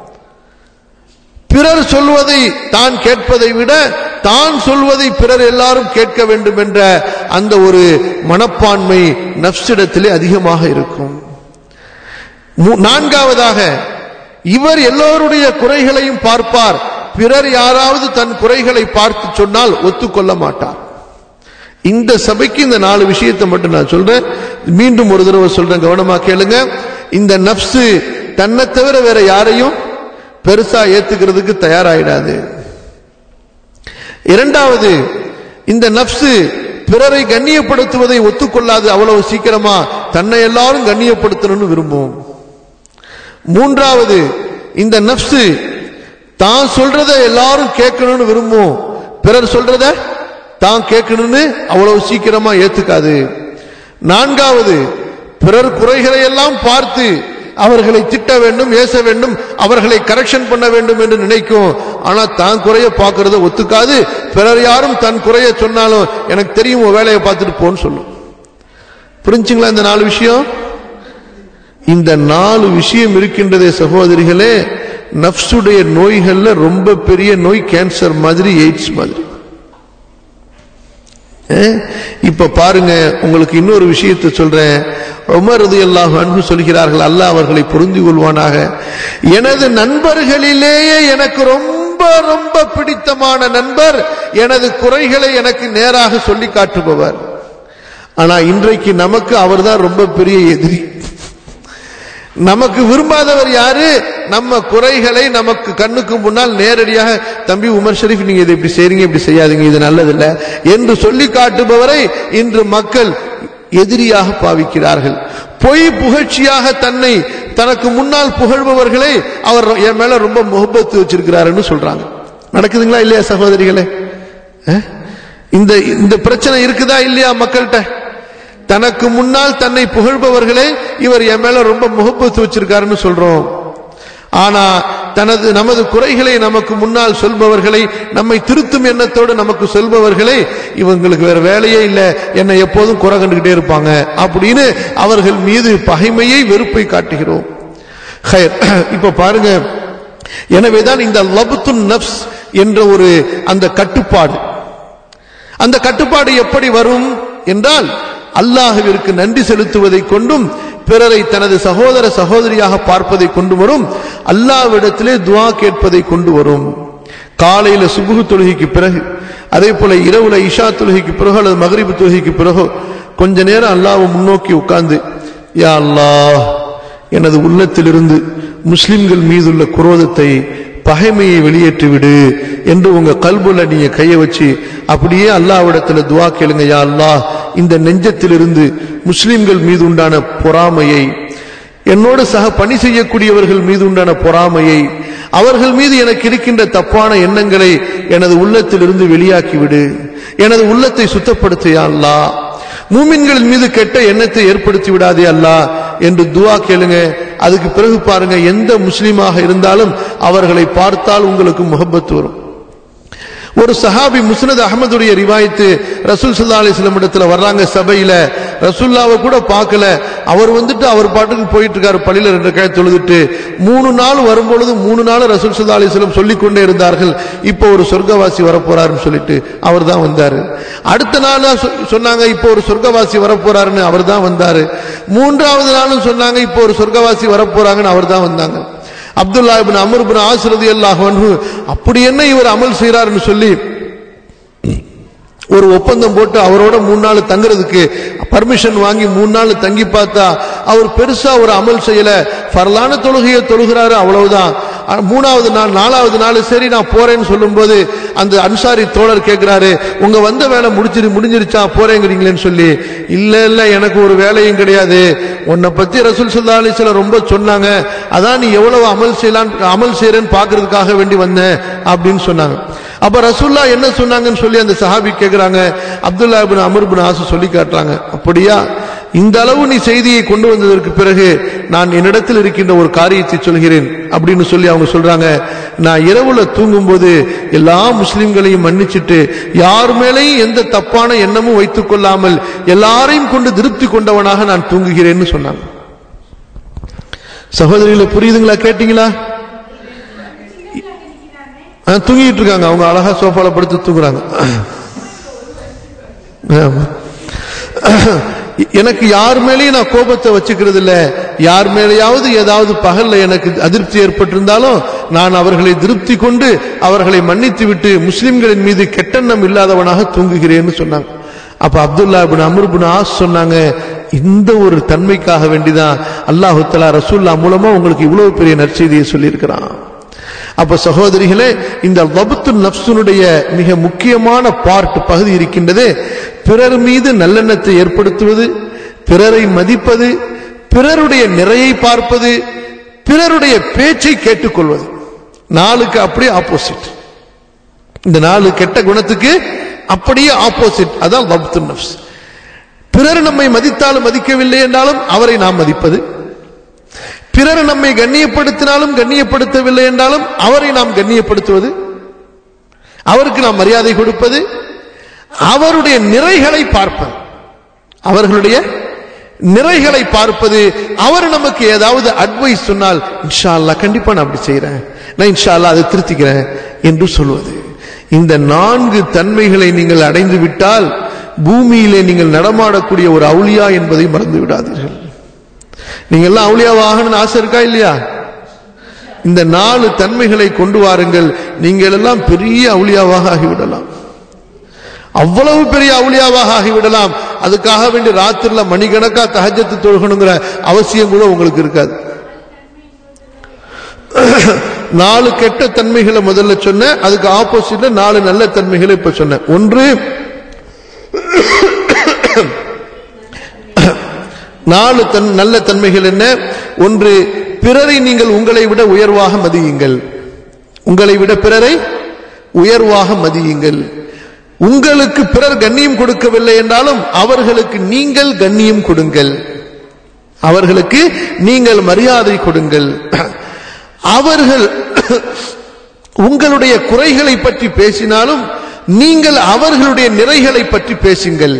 பிறர் சொல்வதை தான் கேட்பதை விட தான் சொல்வதை பிறர் எல்லாரும் கேட்க வேண்டும் என்ற அந்த ஒரு மனப்பான்மை நப்சிடத்திலே அதிகமாக இருக்கும் மூ- நான்காவதாக இவர் எல்லோருடைய குறைகளையும் பார்ப்பார் பிறர் யாராவது தன் குறைகளை பார்த்து சொன்னால் ஒத்துக்கொள்ள மாட்டார் இந்த சபைக்கு இந்த நாலு விஷயத்தை மட்டும் நான் சொல்றேன் மீண்டும் ஒரு தடவை சொல்றேன் கவனமா கேளுங்க இந்த நப்சு தன்னை தவிர வேற யாரையும் பெருசா ஏத்துக்கிறதுக்கு தயாராயிடாது இரண்டாவது இந்த நப்சு பிறரை கண்ணியப்படுத்துவதை ஒத்துக்கொள்ளாது அவ்வளவு சீக்கிரமா தன்னை எல்லாரும் கண்ணியப்படுத்தணும்னு விரும்பும் மூன்றாவது இந்த நப்சு தான் சொல்றத எல்லாரும் கேட்கணும்னு விரும்பும் பிறர் சொல்றத தான் கேட்கணும்னு அவ்வளவு சீக்கிரமா ஏத்துக்காது நான்காவது பிறர் குறைகளை எல்லாம் பார்த்து அவர்களை திட்ட வேண்டும் ஏச வேண்டும் அவர்களை கரெக்ஷன் பண்ண வேண்டும் என்று நினைக்கும் ஆனா தான் குறைய பார்க்கறத ஒத்துக்காது பிறர் யாரும் தன் குறைய சொன்னாலும் எனக்கு தெரியும் உன் வேலையை பார்த்துட்டு போன்னு சொல்லும் புரிஞ்சுங்களா இந்த நாலு விஷயம் இந்த நாலு விஷயம் இருக்கின்றதே சகோதரிகளே நப்சுடைய நோய்கள்ல ரொம்ப பெரிய நோய் கேன்சர் மாதிரி எய்ட்ஸ் மாதிரி அஹ், இப்ப பாருங்க உங்களுக்கு இன்னொரு விஷயத்தை சொல்றேன் உமர் ரலியல்லாஹு அன்ஹு சொல்கிறார்கள் அல்லாஹ் அவர்களை புரிந்து கொள்வானாக எனது நண்பர்களிலேயே எனக்கு ரொம்ப ரொம்ப பிடித்தமான நண்பர் எனது குறைகளை எனக்கு நேராக சொல்லி காட்டுபவர் ஆனா இன்றைக்கு நமக்கு அவர்தான் ரொம்ப பெரிய எதிரி நமக்கு விரும்பாதவர் யாரு நம்ம குறைகளை நமக்கு கண்ணுக்கு முன்னால் நேரடியாக தம்பி உமர் ஷரீஃப் நீங்க இதை இப்படி செய்றீங்க இப்படி செய்யாதீங்க இது நல்லதில்ல என்று சொல்லி காட்டுபவரை இன்று மக்கள் எதிரியாக பாவிக்கிறார்கள் பொய் புகழ்ச்சியாக தன்னை தனக்கு முன்னால் புகழ்பவர்களை அவர் என் மேல ரொம்ப முகப்பத்து வச்சிருக்கிறாருன்னு சொல்றாங்க நடக்குதுங்களா இல்லையா சகோதரிகளே அஹ்? இந்த இந்த பிரச்சனை இருக்குதா இல்லையா மக்கள்கிட்ட தனக்கு முன்னால் தன்னை புகழ்பவர்களே இவர் என் மேல ரொம்ப முகப்பத்து வச்சிருக்காருன்னு சொல்றோம் ஆனா தனது நமது குறைகளை நமக்கு முன்னால் சொல்பவர்களை நம்மை திருத்தும் எண்ணத்தோடு நமக்கு சொல்பவர்களை இவங்களுக்கு வேற வேலையே இல்லை என்னை எப்போதும் குறை கண்டுகிட்டே இருப்பாங்க அப்படின்னு அவர்கள் மீது பகைமையை வெறுப்பை காட்டுகிறோம் ஹைர். இப்ப பாருங்க எனவேதான் இந்த லபுத்துன் நப்ஸ் என்ற ஒரு அந்த கட்டுப்பாடு அந்த கட்டுப்பாடு எப்படி வரும் என்றால் அல்லாஹ்விற்கு நன்றி செலுத்துவதை கொண்டும் பிறரை தனது சகோதர சகோதரியாக பார்ப்பதை கொண்டு வரும் அல்லாஹ்விடத்திலே துஆ கேட்பதை கொண்டு வரும் காலையில சுபுகு தொழுகைக்கு பிறகு அதே போல இரவுல இஷா தொழுகைக்கு பிறகு அல்லது மகரிபு தொழுகைக்கு பிறகு கொஞ்ச நேரம் அல்லாஹ்வை முன்னோக்கி உட்கார்ந்து யா அல்லாஹ் எனது உள்ளத்திலிருந்து முஸ்லிம்கள் மீதுள்ள குரோதத்தை பகைமையை வெளியேற்றி விடு என்று உங்க கல்புல நீங்க கைய வச்சு அப்படியே அல்லாஹ்விடத்துல துவா கேளுங்க யா அல்லாஹ் இந்த நெஞ்சத்திலிருந்து முஸ்லிம்கள் மீது உண்டான பொறாமையை என்னோடு சக பணி செய்யக்கூடியவர்கள் மீது உண்டான பொறாமையை அவர்கள் மீது எனக்கு இருக்கின்ற தப்பான எண்ணங்களை எனது உள்ளத்திலிருந்து வெளியாக்கி விடு எனது உள்ளத்தை சுத்தப்படுத்து யா அல்லாஹ் மூமின்களின் மீது கெட்ட எண்ணத்தை ஏற்படுத்தி விடாதே அல்லாஹ் என்று துவா கேளுங்க அதுக்கு பிறகு பாருங்க எந்த முஸ்லீமாக இருந்தாலும் அவர்களை பார்த்தால் உங்களுக்கு முகப்பத்து வரும் ஒரு சஹாபி முஸ்னத் அகமதுடைய ரிவாயத்து ரசூல் சல்லா அலிஸ்லம் இடத்துல வர்றாங்க சபையில ரசூல்லாவை கூட பார்க்கல அவர் வந்துட்டு அவர் பாட்டுக்கு போயிட்டு இருக்காரு பள்ளியில ரெண்டு கை தொழுதுட்டு மூணு நாள் வரும்பொழுது மூணு நாள் ரசூல் சல்லா அலிஸ்லம் சொல்லிக் கொண்டே இருந்தார்கள் இப்போ ஒரு சொர்க்கவாசி வரப்போறாருன்னு சொல்லிட்டு அவர் தான் வந்தாரு அடுத்த நாள் சொ- சொன்னாங்க இப்போ ஒரு சொர்க்கவாசி வரப்போறாருன்னு அவர் தான் வந்தாரு மூன்றாவது நாளும் சொன்னாங்க இப்போ ஒரு சொர்க்கவாசி வரப்போறாங்கன்னு அவர் தான் வந்தாங்க அப்துல்லா இப்னு அமர் இப்னு ஆஸ் ரலியல்லாஹு அன்ஹு அப்படி என்ன இவர் அமல் செய்றாருன்னு சொல்லி ஒரு ஒப்பந்தம் போட்டு அவரோட மூணு நாள் தங்குறதுக்கு பர்மிஷன் வாங்கி மூணு நாள் தங்கி பார்த்தா அவர் பெருசா ஒரு அமல் செய்யல ஃபர்லான தொழுகையை தொழுகிறாரு அவ்வளவுதான் ஆனா மூணாவது நாள் நாலாவது நாள் சரி நான் போறேன்னு சொல்லும்போது அந்த அன்சாரி தோழர் கேட்கிறாரு உங்க வந்த வேலை முடிச்சிரு முடிஞ்சிருச்சா போறேங்கிறீங்களேன்னு சொல்லி இல்ல இல்ல எனக்கு ஒரு வேலையும் கிடையாது உன்னை பத்தி ரசூல் சல்லா அலிஸ்லாம் ரொம்ப சொன்னாங்க அதான் நீ எவ்வளவு அமல் செய்யலாம் அமல் செய்யறேன்னு பாக்குறதுக்காக வேண்டி வந்தேன் அப்படின்னு சொன்னாங்க அப்ப ரசூல்லா என்ன சொன்னாங்கன்னு சொல்லி அந்த சஹாபி கேக்குறாங்க அப்துல்லா இப்னு அமர் இப்னு ஆசு சொல்லி காட்டுறாங்க அப்படியா இந்த அளவு நீ செய்தியை கொண்டு வந்ததற்கு பிறகு நான் என்னிடத்தில் இருக்கின்ற ஒரு காரியத்தை சொல்கிறேன் அப்படின்னு சொல்லி அவங்க சொல்றாங்க நான் இரவுல தூங்கும்போது எல்லா முஸ்லிம்களையும் மன்னிச்சிட்டு யார் மேலேயும் எந்த தப்பான எண்ணமும் வைத்துக் கொள்ளாமல் எல்லாரையும் கொண்டு திருப்தி கொண்டவனாக நான் தூங்குகிறேன்னு சொன்னாங்க சகோதரிகளை புரியுதுங்களா கேட்டீங்களா ஆ, தூங்கிட்டு இருக்காங்க அவங்க அழகா சோஃபால படுத்து தூங்குறாங்க ஆமா. எனக்கு யார் மேலேயும் நான் கோபத்தை வச்சுக்கிறது இல்ல யார் மேலேயாவது ஏதாவது பகல்ல எனக்கு அதிருப்தி ஏற்பட்டிருந்தாலும் நான் அவர்களை திருப்தி கொண்டு அவர்களை மன்னித்து விட்டு முஸ்லிம்களின் மீது கெட்டெண்ணம் இல்லாதவனாக தூங்குகிறேன்னு சொன்னாங்க அப்ப அப்துல்லா பின் அமர் பின் ஆஸ் சொன்னாங்க இந்த ஒரு தன்மைக்காக வேண்டிதான் அல்லாஹு தலா ரசூல்லா மூலமா உங்களுக்கு இவ்வளவு பெரிய நற்செய்தியை சொல்லியிருக்கிறான் அப்ப சகோதரிகளே இந்த வபுத்து நப்சுனுடைய மிக முக்கியமான பார்ட் பகுதி இருக்கின்றது பிறர் மீது நல்லெண்ணத்தை ஏற்படுத்துவது பிறரை மதிப்பது பிறருடைய நிறையை பார்ப்பது பிறருடைய பேச்சை கேட்டுக்கொள்வது நாளுக்கு அப்படியே ஆப்போசிட் இந்த நாலு கெட்ட குணத்துக்கு அப்படியே ஆப்போசிட் அதான் வபுத்து நப்ஸ் பிறர் நம்மை மதித்தாலும் மதிக்கவில்லை என்றாலும் அவரை நாம் மதிப்பது பிறர் நம்மை கண்ணியப்படுத்தினாலும் கண்ணியப்படுத்தவில்லை என்றாலும் அவரை நாம் கண்ணியப்படுத்துவது அவருக்கு நாம் மரியாதை கொடுப்பது அவருடைய நிறைகளை பார்ப்பது அவர்களுடைய நிறைகளை பார்ப்பது அவர் நமக்கு ஏதாவது அட்வைஸ் சொன்னால் இன்ஷா அல்லாஹ் கண்டிப்பா நான் அப்படி செய்யறேன் நான் இன்ஷா அல்லாஹ் அதை திருத்திக்கிறேன் என்று சொல்வது இந்த நான்கு தன்மைகளை நீங்கள் அடைந்து விட்டால் பூமியிலே நீங்கள் நடமாடக்கூடிய ஒரு அவுளியா என்பதை மறந்து விடாதீர்கள் நீங்க எல்லாம் அவுளியாவா ஆகணும்னு ஆசை இருக்கா இல்லையா இந்த நாலு தன்மைகளை கொண்டு வாருங்கள் நீங்கள் எல்லாம் பெரிய அவுளியாவாக ஆகிவிடலாம் அவ்வளவு பெரிய அவுளியாவாக ஆகிவிடலாம் அதுக்காக வேண்டி ராத்திரில மணிக்கணக்கா தஹஜத்து தொழுகணுங்கிற அவசியம் கூட உங்களுக்கு இருக்காது நாலு கெட்ட தன்மைகளை முதல்ல சொன்னேன் அதுக்கு ஆப்போசிட்ல நாலு நல்ல தன்மைகளை இப்ப சொன்னேன் ஒன்று நாலு தன் நல்ல தன்மைகள் என்ன ஒன்று பிறரை நீங்கள் உங்களை விட உயர்வாக மதியுங்கள் உங்களை விட பிறரை உயர்வாக மதியுங்கள் உங்களுக்கு பிறர் கண்ணியம் கொடுக்கவில்லை என்றாலும் அவர்களுக்கு நீங்கள் கண்ணியம் கொடுங்கள் அவர்களுக்கு நீங்கள் மரியாதை கொடுங்கள் அவர்கள் உங்களுடைய குறைகளை பற்றி பேசினாலும் நீங்கள் அவர்களுடைய நிறைகளை பற்றி பேசுங்கள்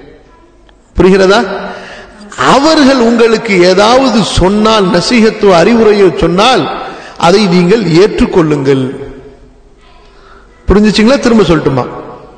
புரிகிறதா அவர்கள் உங்களுக்கு ஏதாவது சொன்னால் நசீகத்தோ அறிவுரையோ சொன்னால் அதை நீங்கள் ஏற்றுக்கொள்ளுங்கள் புரிஞ்சுச்சிங்களா திரும்ப சொல்லட்டுமா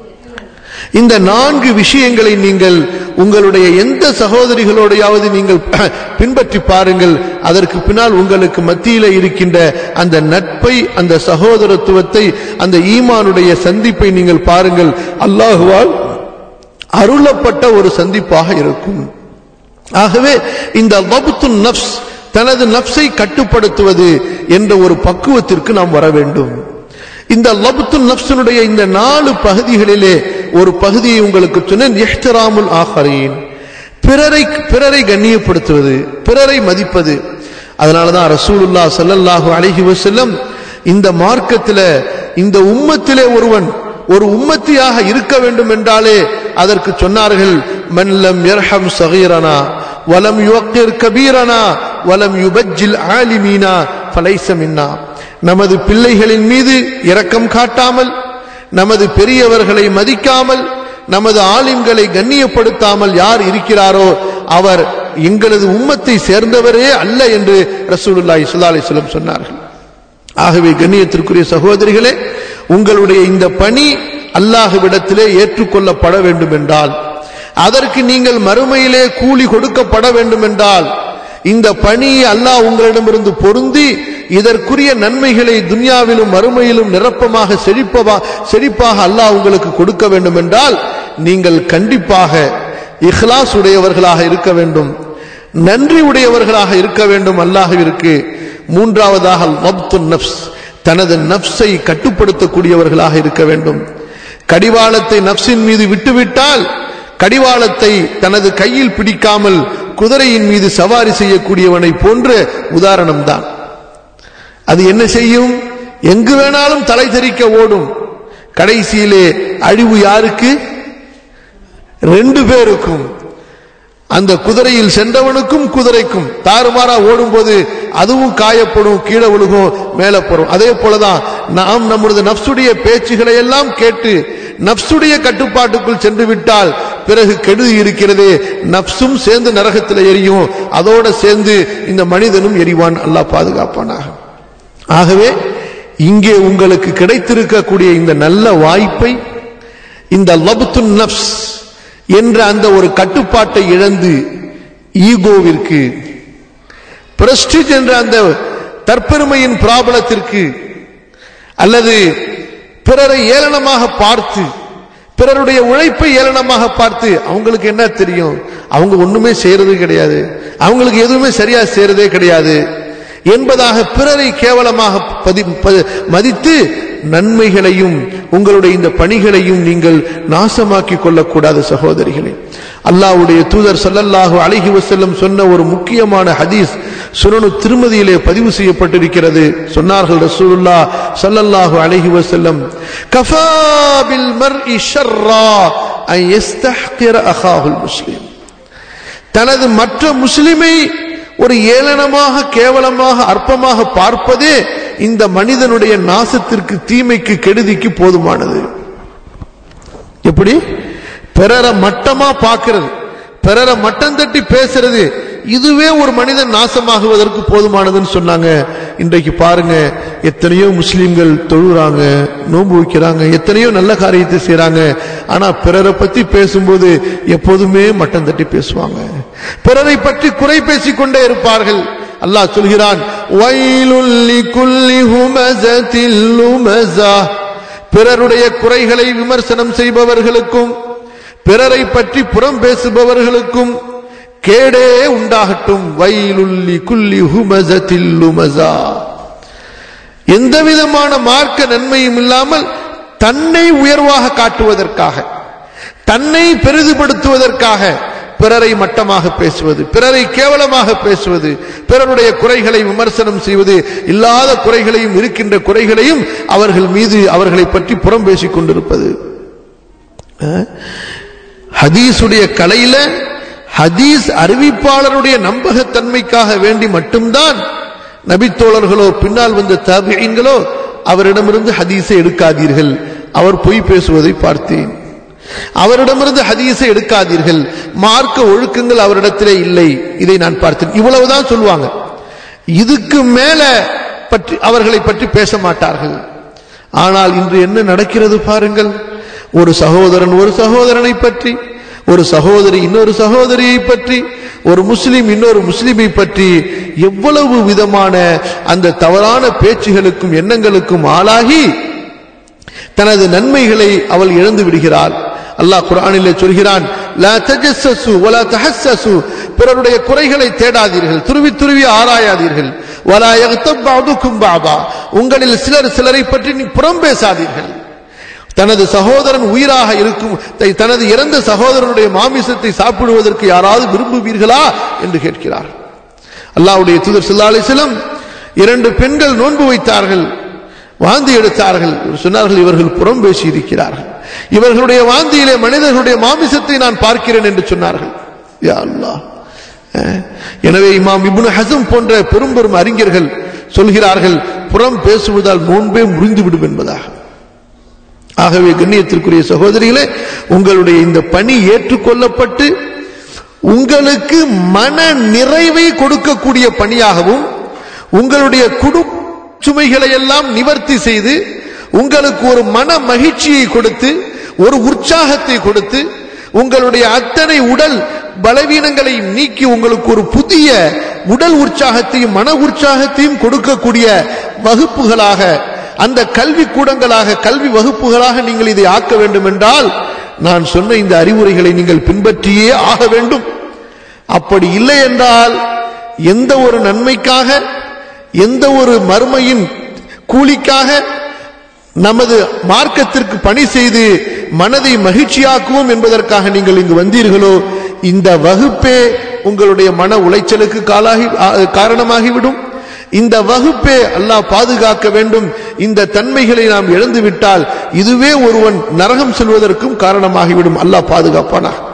இந்த நான்கு விஷயங்களை நீங்கள் உங்களுடைய எந்த சகோதரிகளோடையாவது நீங்கள் பின்பற்றி பாருங்கள் அதற்கு பின்னால் உங்களுக்கு மத்தியில இருக்கின்ற அந்த நட்பை அந்த சகோதரத்துவத்தை அந்த ஈமானுடைய சந்திப்பை நீங்கள் பாருங்கள் அல்லாஹுவால் அருளப்பட்ட ஒரு சந்திப்பாக இருக்கும் ஆகவே இந்த வபுத்து நப்ஸ் தனது நப்சை கட்டுப்படுத்துவது என்ற ஒரு பக்குவத்திற்கு நாம் வர வேண்டும் இந்த லபுத்து நப்சனுடைய இந்த நாலு பகுதிகளிலே ஒரு பகுதியை உங்களுக்கு சொன்னேன் எஹ்தராமுல் ஆஹரீன் பிறரை பிறரை கண்ணியப்படுத்துவது பிறரை மதிப்பது அதனாலதான் ரசூலுல்லா ஸல்லல்லாஹு அலைஹி வஸல்லம் இந்த மார்க்கத்தில இந்த உம்மத்திலே ஒருவன் ஒரு உம்மத்தியாக இருக்க வேண்டும் என்றாலே அதற்கு சொன்னார்கள் மன்லம் யர்ஹம் சகீரனா வலம் யுவக்கிர் கபீரனா வலம் யுபஜ்ஜில் ஆலிமீனா ஃபலைஸ மின்னா நமது பிள்ளைகளின் மீது இரக்கம் காட்டாமல் நமது பெரியவர்களை மதிக்காமல் நமது ஆலிம்களை கண்ணியப்படுத்தாமல் யார் இருக்கிறாரோ அவர் எங்களது உம்மத்தை சேர்ந்தவரே அல்ல என்று ரசூலுல்லாஹி ஸல்லல்லாஹு அலைஹி வஸல்லம் சொன்னார்கள் ஆகவே கண்ணியத்திற்குரிய சகோதரிகளே உங்களுடைய இந்த பணி அல்லாஹ்விடத்திலே ஏற்றுக்கொள்ளப்பட வேண்டும் என்றால் அதற்கு நீங்கள் மறுமையிலே கூலி கொடுக்கப்பட வேண்டும் என்றால் இந்த பணியை அல்லாஹ் உங்களிடமிருந்து பொருந்தி இதற்குரிய நன்மைகளை துன்யாவிலும் மறுமையிலும் நிரப்பமாக செழிப்பவா செழிப்பாக அல்லாஹ் உங்களுக்கு கொடுக்க வேண்டும் என்றால் நீங்கள் கண்டிப்பாக இஹ்லாஸ் உடையவர்களாக இருக்க வேண்டும் நன்றி உடையவர்களாக இருக்க வேண்டும் அல்லாஹ்விற்கு மூன்றாவதாக மப்து நப்ஸ் தனது நப்சை கட்டுப்படுத்தக்கூடியவர்களாக இருக்க வேண்டும் கடிவாளத்தை நப்சின் மீது விட்டுவிட்டால் கடிவாளத்தை தனது கையில் பிடிக்காமல் குதிரையின் மீது சவாரி செய்யக்கூடியவனை போன்ற உதாரணம்தான் அது என்ன செய்யும் எங்கு வேணாலும் தலை தெறிக்க ஓடும் கடைசியிலே அழிவு யாருக்கு ரெண்டு பேருக்கும் அந்த குதிரையில் சென்றவனுக்கும் குதிரைக்கும் தாறுமாறா ஓடும்போது அதுவும் காயப்படும் கீழே விழுகும் மேலே போறோம் அதே போலதான் நாம் நம்முடைய நப்சுடைய பேச்சுகளை எல்லாம் கேட்டு நப்சுடைய கட்டுப்பாட்டுக்குள் சென்று விட்டால் பிறகு கெடுதி இருக்கிறது நப்சும் சேர்ந்து நரகத்தில் எரியும் அதோட சேர்ந்து இந்த மனிதனும் எரிவான் அல்லாஹ் பாதுகாப்பானாக ஆகவே இங்கே உங்களுக்கு கிடைத்திருக்கக்கூடிய இந்த நல்ல வாய்ப்பை இந்த லபுத்து நப்ஸ் என்ற அந்த ஒரு கட்டுப்பாட்டை இழந்து ஈகோவிற்கு பிரஸ்டிஜ் என்ற அந்த தற்பெருமையின் பிராபலத்திற்கு அல்லது பிறரை ஏளனமாக பார்த்து பிறருடைய உழைப்பை ஏளனமாக பார்த்து அவங்களுக்கு என்ன தெரியும் அவங்க ஒண்ணுமே செய்யறது கிடையாது அவங்களுக்கு எதுவுமே சரியா செய்யறதே கிடையாது என்பதாக பிறரை கேவலமாக பதி- ப- மதித்து நன்மைகளையும் உங்களுடைய இந்த பணிகளையும் நீங்கள் நாசமாக்கி கொள்ளக்கூடாது சகோதரிகளே அல்லாஹ்வுடைய தூதர் ஸல்லல்லாஹு அலைஹி வஸல்லம் சொன்ன ஒரு முக்கியமான ஹதீஸ் சுனனு திருமதியிலே பதிவு செய்யப்பட்டிருக்கிறது சொன்னார்கள் ரசூலுல்லாஹ் ஸல்லல்லாஹு அலைஹி வஸல்லம் கஃபா பில் மர்இ ஷர்ரா அன் யஸ்தஹ்கிர அஹாஹுல் முஸ்லிம் தனது மற்ற முஸ்லிமை ஒரு ஏளனமாக கேவலமாக அற்பமாக பார்ப்பதே இந்த மனிதனுடைய நாசத்திற்கு தீமைக்கு கெடுதிக்கு போதுமானது எப்படி பிறரை மட்டமா பார்க்கிறது பிறரை மட்டம் தட்டி பேசுறது இதுவே ஒரு மனிதன் நாசமாகுவதற்கு போதுமானதுன்னு சொன்னாங்க இன்றைக்கு பாருங்க எத்தனையோ முஸ்லிம்கள் தொழுறாங்க நோன்பு வைக்கிறாங்க எத்தனையோ நல்ல காரியத்தை செய்றாங்க ஆனா பிறரை பத்தி பேசும்போது எப்போதுமே மட்டம் தட்டி பேசுவாங்க பிறரை பற்றி குறை பேசிக் கொண்டே இருப்பார்கள் அல்லாஹ் சொல்கிறான் "வயலுல் லிகுல்லி ஹுமஸத்தில் லுமஸா." பிறருடைய குறைகளை விமர்சனம் செய்பவர்களுக்கும் பிறரை பற்றி புறம் பேசுபவர்களுக்கும் கேடே உண்டாகட்டும் வயலுல்லி குல்லி ஹுமஸத்தில் லுமஸா எந்த விதமான மார்க்க நன்மையும் இல்லாமல் தன்னை உயர்வாக காட்டுவதற்காக தன்னை பெரிதுபடுத்துவதற்காக பிறரை மட்டமாக பேசுவது பிறரை கேவலமாக பேசுவது பிறருடைய குறைகளை விமர்சனம் செய்வது இல்லாத குறைகளையும் இருக்கின்ற குறைகளையும் அவர்கள் மீது அவர்களை பற்றி புறம் பேசிக் கொண்டிருப்பது அஹ், ஹதீஸுடைய கலையில ஹதீஸ் அறிவிப்பாளருடைய நம்பகத்தன்மைக்காக வேண்டி மட்டும்தான் நபித்தோழர்களோ பின்னால் வந்த தாபியங்களோ அவரிடமிருந்து ஹதீஸை எடுக்காதீர்கள் அவர் பொய் பேசுவதை பார்த்தேன் அவரிடமிருந்து ஹதீஸை எடுக்காதீர்கள் மார்க்க ஒழுக்கங்கள் அவரிடத்திலே இல்லை இதை நான் பார்த்தேன் இவ்வளவுதான் சொல்லுவாங்க இதுக்கு மேல பற்றி அவர்களை பற்றி பேச மாட்டார்கள் ஆனால் இன்று என்ன நடக்கிறது பாருங்கள் ஒரு சகோதரன் ஒரு சகோதரனை பற்றி ஒரு சகோதரி இன்னொரு சகோதரியை பற்றி ஒரு முஸ்லிம் இன்னொரு முஸ்லிமை பற்றி எவ்வளவு விதமான அந்த தவறான பேச்சுகளுக்கும் எண்ணங்களுக்கும் ஆளாகி தனது நன்மைகளை அவள் இழந்து விடுகிறாள் அல்லாஹ் குர்ஆனிலே சொல்கிறான் லா தஜஸ்ஸசு வலா தஹஸ்ஸசு பிறருடைய குறைகளை தேடாதீர்கள் துருவி துருவி ஆராயாதீர்கள் வலா யக்தப் பஅதுக்கும் பஅதா உங்களில் சிலர் சிலரை பற்றி நீ புறம் பேசாதீர்கள் தனது சகோதரன் உயிராக இருக்கும் தை- தனது இறந்த சகோதரனுடைய மாமிசத்தை சாப்பிடுவதற்கு யாராவது விரும்புவீர்களா என்று கேட்கிறார் அல்லாஹ்வுடைய தூதர் ஸல்லல்லாஹு அலைஹி வஸல்லம் இரண்டு பெண்கள் நோன்பு வைத்தார்கள் வாந்தி எடுத்தார்கள் இவர் சொன்னார்கள் இவர்கள் புறம் பேசி இருக்கிறார்கள் இவர்களுடைய வாந்தியிலே மனிதர்களுடைய மாமிசத்தை நான் பார்க்கிறேன் என்று சொன்னார்கள் யா அல்லாஹ் அஹ், எனவே இமாம் இப்னு ஹசம் போன்ற பெரும் பெரும் அறிஞர்கள் சொல்கிறார்கள் புறம் பேசுவதால் நோன்பே முறிந்து விடும் என்பதாக ஆகவே கண்ணியத்திற்குரிய சகோதரிகளே உங்களுடைய இந்த பணி ஏற்றுக்கொள்ளப்பட்டு உங்களுக்கு மன நிறைவை கொடுக்கக்கூடிய பணியாகவும் உங்களுடைய குடும்ப சுமைகளை எல்லாம் நிவர்த்தி செய்து உங்களுக்கு ஒரு மன மகிழ்ச்சியை கொடுத்து ஒரு உற்சாகத்தை கொடுத்து உங்களுடைய அத்தனை உடல் பலவீனங்களை நீக்கி உங்களுக்கு ஒரு புதிய உடல் உற்சாகத்தையும் மன உற்சாகத்தையும் கொடுக்கக்கூடிய வகுப்புகளாக அந்த கல்வி கூடங்களாக கல்வி வகுப்புகளாக நீங்கள் இதை ஆக்க வேண்டும் என்றால் நான் சொன்ன இந்த அறிவுரைகளை நீங்கள் பின்பற்றியே ஆக வேண்டும் அப்படி இல்லை என்றால் எந்த ஒரு நன்மைக்காக எந்த ஒரு மறுமையின் கூலிக்காக நமது மார்க்கத்திற்கு பணி செய்து மனதை மகிழ்ச்சியாக்குவோம் என்பதற்காக நீங்கள் இங்கு வந்தீர்களோ இந்த வகுப்பே உங்களுடைய மன உளைச்சலுக்கு காலாகி ஆ, காரணமாகிவிடும் இந்த வகுப்பே அல்லாஹ் பாதுகாக்க வேண்டும் இந்த தன்மைகளை நாம் இழந்து விட்டால் இதுவே ஒருவன் நரகம் செல்வதற்கும் காரணமாகிவிடும் அல்லாஹ் பாதுகாப்பானா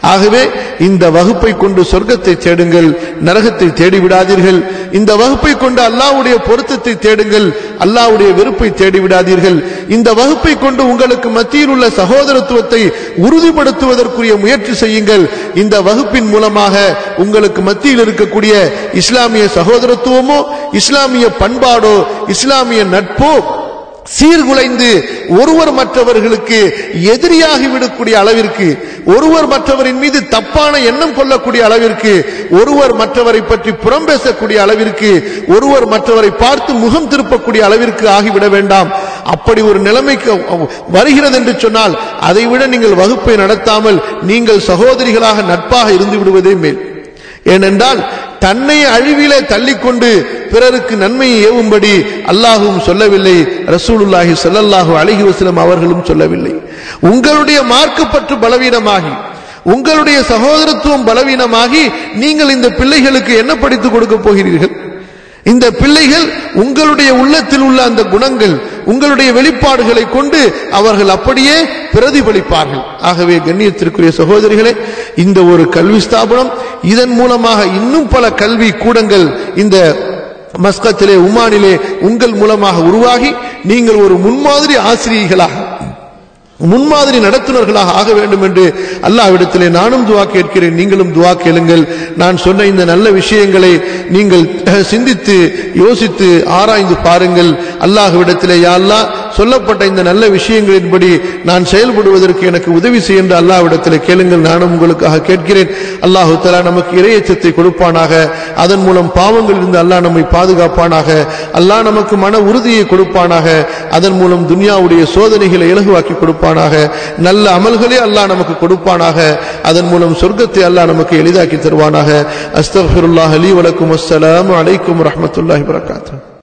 ஆகவே இந்த வகுப்பை கொண்டு சொர்க்கத்தை தேடுங்கள் நரகத்தை தேடி விடாதீர்கள் இந்த வகுப்பை கொண்டு அல்லாஹ்வுடைய பொருத்தத்தை தேடுங்கள் அல்லாஹ்வுடைய வெறுப்பை தேடி விடாதீர்கள் இந்த வகுப்பை கொண்டு உங்களுக்கு மத்தியில் உள்ள சகோதரத்துவத்தை உறுதிப்படுத்துவதற்குரிய முயற்சி செய்யுங்கள் இந்த வகுப்பின் மூலமாக உங்களுக்கு மத்தியில் இருக்கக்கூடிய இஸ்லாமிய சகோதரத்துவமோ இஸ்லாமிய பண்பாடோ இஸ்லாமிய நட்போ சீர்குலைந்து ஒருவர் மற்றவர்களுக்கு எதிரியாகி விடக்கூடிய அளவிற்கு ஒருவர் மற்றவரின் மீது தப்பான எண்ணம் கொள்ளக்கூடிய அளவிற்கு ஒருவர் மற்றவரை பற்றி புறம் பேசக்கூடிய அளவிற்கு ஒருவர் மற்றவரை பார்த்து முகம் திருப்பக்கூடிய அளவிற்கு ஆகிவிட வேண்டாம் அப்படி ஒரு நிலைமைக்கு வருகிறது என்று சொன்னால் அதைவிட நீங்கள் வகுப்பை நடத்தாமல் நீங்கள் சகோதரிகளாக நட்பாக இருந்து விடுவதே மேல் ஏனென்றால் தன்னை அழிவிலே தள்ளிக்கொண்டு பிறருக்கு நன்மையை ஏவும்படி அல்லாஹுவும் சொல்லவில்லை ரசூலுல்லாஹி ஸல்லல்லாஹு அலைஹி வஸல்லம் அவர்களும் சொல்லவில்லை உங்களுடைய மார்க்கப்பற்று பலவீனமாகி உங்களுடைய சகோதரத்துவம் பலவீனமாகி நீங்கள் இந்த பிள்ளைகளுக்கு என்ன படித்து கொடுக்க போகிறீர்கள் இந்த பிள்ளைகள் உங்களுடைய உள்ளத்தில் உள்ள அந்த குணங்கள் உங்களுடைய வெளிப்பாடுகளை கொண்டு அவர்கள் அப்படியே பிரதிபலிப்பார்கள் ஆகவே கண்ணியத்திற்குரிய சகோதரிகளே இந்த ஒரு கல்வி ஸ்தாபனம் இதன் மூலமாக இன்னும் பல கல்வி கூடங்கள் இந்த மஸ்கத்திலே உமானிலே உங்கள் மூலமாக உருவாகி நீங்கள் ஒரு முன்மாதிரி ஆசிரியர்களாக முன்மாதிரி நடத்துனர்களாக ஆக வேண்டும் என்று அல்லாவிடத்திலே நானும் துவா கேட்கிறேன் நீங்களும் துவா கேளுங்கள் நான் சொன்ன இந்த நல்ல விஷயங்களை நீங்கள் அஹ், சிந்தித்து யோசித்து ஆராய்ந்து பாருங்கள் அல்லாஹ்விடத்திலே யா அல்லாஹ் சொல்லப்பட்ட இந்த நல்ல விஷயங்களின்படி நான் செயல்படுவதற்கு எனக்கு உதவி செய்கின்ற அல்லாஹ்விடத்திலே கேளுங்கள் நானும் உங்களுக்காக கேட்கிறேன் அல்லாஹு தலா நமக்கு இறையச்சத்தை கொடுப்பானாக அதன் மூலம் பாவங்களிலிருந்து அல்லாஹ் நம்மை பாதுகாப்பானாக அல்லாஹ் நமக்கு மன உறுதியை கொடுப்பானாக அதன் மூலம் துன்யாவுடைய சோதனைகளை இலகுவாக்கி கொடுப்பானாக நல்ல அமல்களே அல்லாஹ் நமக்கு கொடுப்பானாக அதன் மூலம் சொர்க்கத்தை அல்லாஹ் நமக்கு எளிதாக்கி தருவானாக அஸ்தக்ஃபிருல்லாஹ் அலி வலக்கும் அஸ்ஸலாமு அலைக்கும் வரஹ்மத்துல்லாஹி வரகாத்துஹு